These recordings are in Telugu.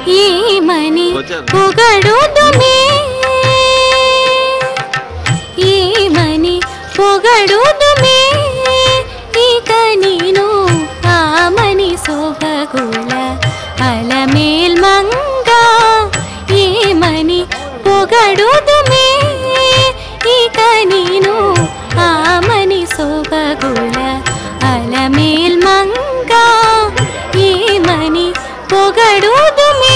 ఏమని వచ్చారు. పొగడుదుమే ఏమని పొగడుదుమే ఇక నేను ఆమని సొబగుల అలమేల్ మంగ ఏమని పొగడుదుమే ఇక నేను ఆమని సొబగుల అలమేల్ మంగ ఏమని పొగడుదుమే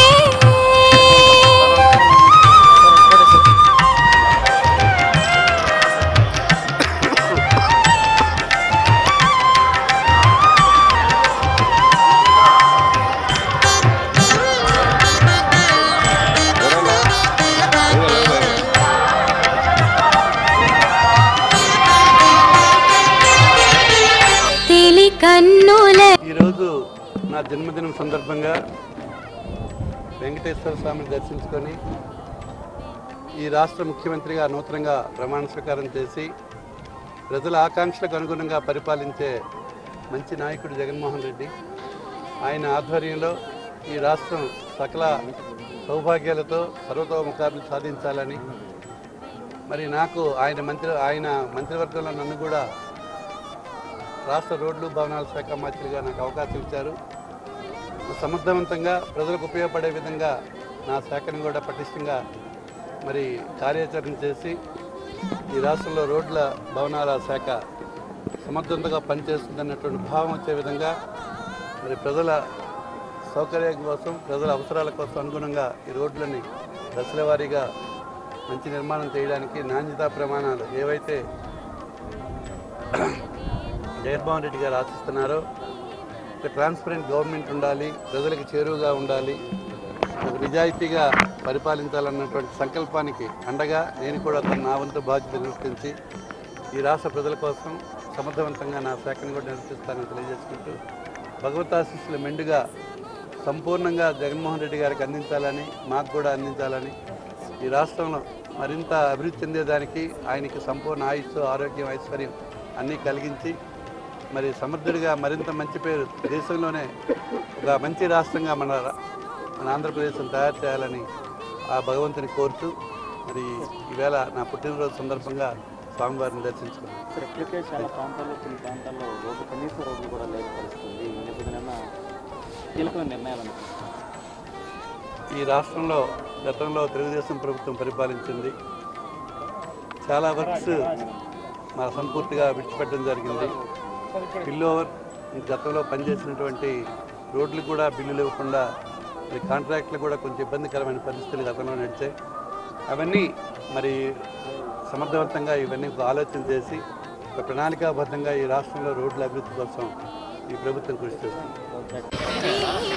తెలి కన్నుల ఈరోజు నా జన్మదినం సందర్భంగా వెంకటేశ్వర స్వామిని దర్శించుకొని ఈ రాష్ట్ర ముఖ్యమంత్రిగా నూతనంగా ప్రమాణ స్వీకారం చేసి ప్రజల ఆకాంక్షలకు అనుగుణంగా పరిపాలించే మంచి నాయకుడు జగన్మోహన్ రెడ్డి ఆయన ఆధ్వర్యంలో ఈ రాష్ట్రం సకల సౌభాగ్యాలతో సర్వతోముఖాభివృద్ధి సాధించాలని మరి నాకు ఆయన మంత్రి ఆయన మంత్రివర్గంలో నన్ను కూడా రాష్ట్ర రోడ్లు భవనాల శాఖ మంత్రిగా నాకు అవకాశం ఇచ్చారు సమర్థవంతంగా ప్రజలకు ఉపయోగపడే విధంగా నా శాఖను కూడా పటిష్టంగా మరి కార్యాచరణ చేసి ఈ రాష్ట్రంలో రోడ్ల భవనాల శాఖ సమర్థవంతంగా పనిచేస్తుందన్నటువంటి భావం వచ్చే విధంగా మరి ప్రజల సౌకర్యం కోసం ప్రజల అవసరాల కోసం అనుగుణంగా ఈ రోడ్లని దశల వారీగా మంచి నిర్మాణం చేయడానికి నాణ్యతా ప్రమాణాలు ఏవైతే జగన్మోహన్ రెడ్డి గారు ఆశిస్తున్నారో ఒక ట్రాన్స్పరెంట్ గవర్నమెంట్ ఉండాలి ప్రజలకు చేరువగా ఉండాలి ఒక నిజాయితీగా పరిపాలించాలన్నటువంటి సంకల్పానికి అండగా నేను కూడా తన నా వంతు బాధ్యత నిర్వర్తించి ఈ రాష్ట్ర ప్రజల కోసం సమర్థవంతంగా నా శాఖను కూడా నిర్వర్తిస్తానని తెలియజేసుకుంటూ భగవతాశిస్సులు మెండుగా సంపూర్ణంగా జగన్మోహన్ రెడ్డి గారికి అందించాలని మాకు కూడా అందించాలని ఈ రాష్ట్రంలో మరింత అభివృద్ధి చెందేదానికి ఆయనకి సంపూర్ణ ఆయుస్సు ఆరోగ్యం ఐశ్వర్యం అన్నీ కలిగించి మరి సమర్థుడిగా మరింత మంచి పేరు దేశంలోనే ఒక మంచి రాష్ట్రంగా మన రా- మన ఆంధ్రప్రదేశ్ను తయారు చేయాలని ఆ భగవంతుని కోరుతూ మరి ఈవేళ నా పుట్టినరోజు సందర్భంగా స్వామివారిని దర్శించుకున్నాను సార్ ఇప్పటికే చాలా ప్రాంతాల్లో కొన్ని ప్రాంతాల్లో రోడ్డు కనీస రోడ్లు కూడా లేని పరిస్థితుంది ఈ నేపథ్యంలో కీలకమైన నిర్ణయాలు అనుకుంటున్నారు ఈ రాష్ట్రంలో గతంలో తెలుగుదేశం ప్రభుత్వం పరిపాలించింది చాలా వర్క్స్ మా సంపూర్తిగా విడిచిపెట్టడం జరిగింది బిల్ ఓవర్ గతంలో పనిచేసినటువంటి రోడ్లు కూడా బిల్లులు ఇవ్వకుండా మరి కాంట్రాక్ట్లు కూడా కొంచెం ఇబ్బందికరమైన పరిస్థితులు గతంలో నడిచాయి అవన్నీ మరి సమర్థవంతంగా ఇవన్నీ ఒక ఆలోచన చేసి ఒక ప్రణాళికాబద్ధంగా ఈ రాష్ట్రంలో రోడ్ల అభివృద్ధి కోసం ఈ ప్రభుత్వం కృషి చేస్తుంది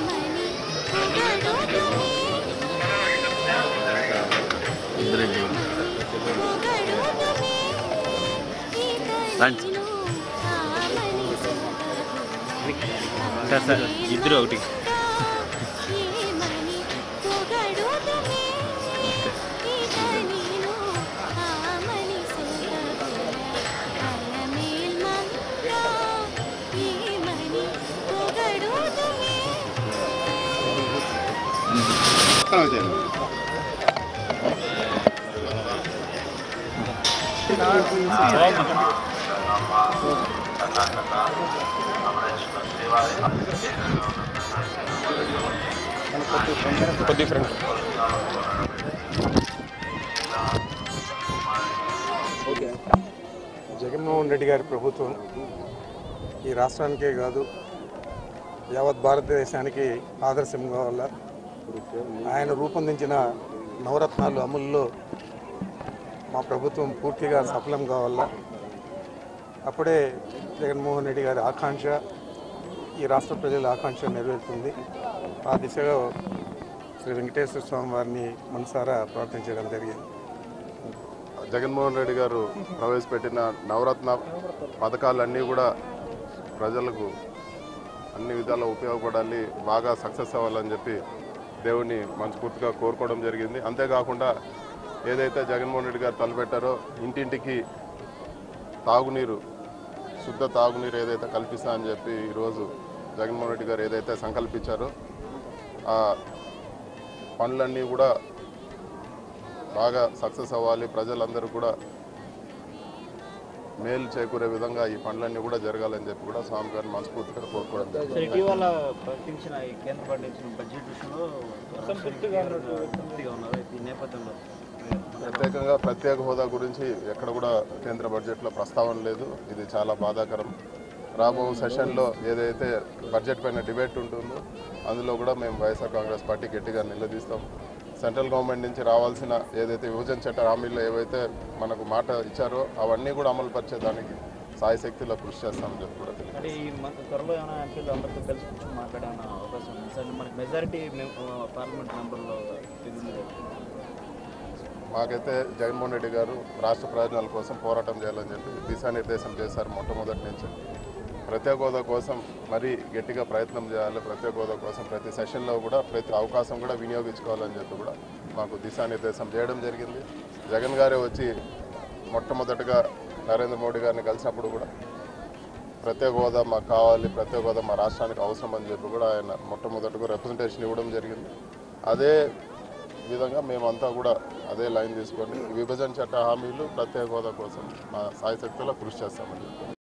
రండి సార్ సార్ ఇద్దరు ఒకటి జగన్మోహన్ రెడ్డి గారి ప్రభుత్వం ఈ రాష్ట్రానికే కాదు యావత్ భారతదేశానికి ఆదర్శం కావాల ఆయన రూపొందించిన నవరత్నాలు అమలులో మా ప్రభుత్వం పూర్తిగా సఫలం కావాలా అప్పుడే జగన్మోహన్ రెడ్డి గారి ఆకాంక్ష ఈ రాష్ట్ర ప్రజల ఆకాంక్ష నెరవేరుతుంది ఆ దిశగా శ్రీ వెంకటేశ్వర స్వామి వారిని మనసారా ప్రార్థించడం జరిగింది జగన్మోహన్ రెడ్డి గారు ప్రవేశపెట్టిన నవరత్న పథకాలన్నీ కూడా ప్రజలకు అన్ని విధాలా ఉపయోగపడాలి బాగా సక్సెస్ అవ్వాలని చెప్పి దేవుణ్ణి మనస్ఫూర్తిగా కోరుకోవడం జరిగింది అంతేకాకుండా ఏదైతే జగన్మోహన్ రెడ్డి గారు తలపెట్టారో ఇంటింటికి తాగునీరు శుద్ధ తాగునీరు ఏదైతే కల్పిస్తా అని చెప్పి ఈరోజు జగన్మోహన్ రెడ్డి గారు ఏదైతే సంకల్పించారో ఆ పనులన్నీ కూడా బాగా సక్సెస్ అవ్వాలి ప్రజలందరూ కూడా మేలు చేకూరే విధంగా ఈ పనులన్నీ కూడా జరగాలని చెప్పి కూడా స్వామి గారిని మనస్ఫూర్తిగా కోరుకోవడం జరిగింది. సార్ ఇటీవల ప్రకటించిన ఈ కేంద్ర ప్రకటించిన బడ్జెట్ విషయంలో సంతృప్తిగా సంతృప్తిగా ఉన్నారు అయితే ఈ నేపథ్యంలో ప్రత్యేకంగా ప్రత్యేక హోదా గురించి ఎక్కడ కూడా కేంద్ర బడ్జెట్లో ప్రస్తావన లేదు ఇది చాలా బాధాకరం రాబో సెషన్లో ఏదైతే బడ్జెట్ పైన డిబేట్ ఉంటుందో అందులో కూడా మేము వైఎస్ఆర్ కాంగ్రెస్ పార్టీ గట్టిగా నిలదీస్తాం సెంట్రల్ గవర్నమెంట్ నుంచి రావాల్సిన ఏదైతే విభజన చట్ట హామీల్లో ఏవైతే మనకు మాట ఇచ్చారో అవన్నీ కూడా అమలు పరిచేదానికి సాయశక్తిలో కృషి చేస్తామని చెప్పి కూడా తెలియదు అంటే ఈ మన త్వరలో ఏమైనా ఎంపీలు అందరితో కలిసి కూర్చొని మాట్లాడే ఏమైనా అవకాశం ఉంది సార్ మనకి మెజారిటీ పార్లమెంట్ మెంబర్లో తిరిగింది మాకైతే జగన్మోహన్ రెడ్డి గారు రాష్ట్ర ప్రయోజనాల కోసం పోరాటం చేయాలని చెప్పి దిశానిర్దేశం చేశారు మొట్టమొదటి నుంచి ప్రత్యేక హోదా కోసం మరీ గట్టిగా ప్రయత్నం చేయాలి ప్రత్యేక హోదా కోసం ప్రతి సెషన్లో కూడా ప్రతి అవకాశం కూడా వినియోగించుకోవాలని చెప్పి కూడా మాకు దిశానిర్దేశం చేయడం జరిగింది జగన్ గారే వచ్చి మొట్టమొదటిగా నరేంద్ర మోడీ గారిని కలిసినప్పుడు కూడా ప్రత్యేక హోదా మాకు కావాలి ప్రత్యేక హోదా మా రాష్ట్రానికి అవసరం అని చెప్పి కూడా ఆయన మొట్టమొదటిగా రిప్రజెంటేషన్ ఇవ్వడం జరిగింది అదే విధంగా మేమంతా కూడా అదే లైన్ తీసుకొని విభజన చట్ట హామీలు ప్రత్యేక హోదా కోసం మా సాయశక్తిలో కృషి చేస్తామని చెప్పి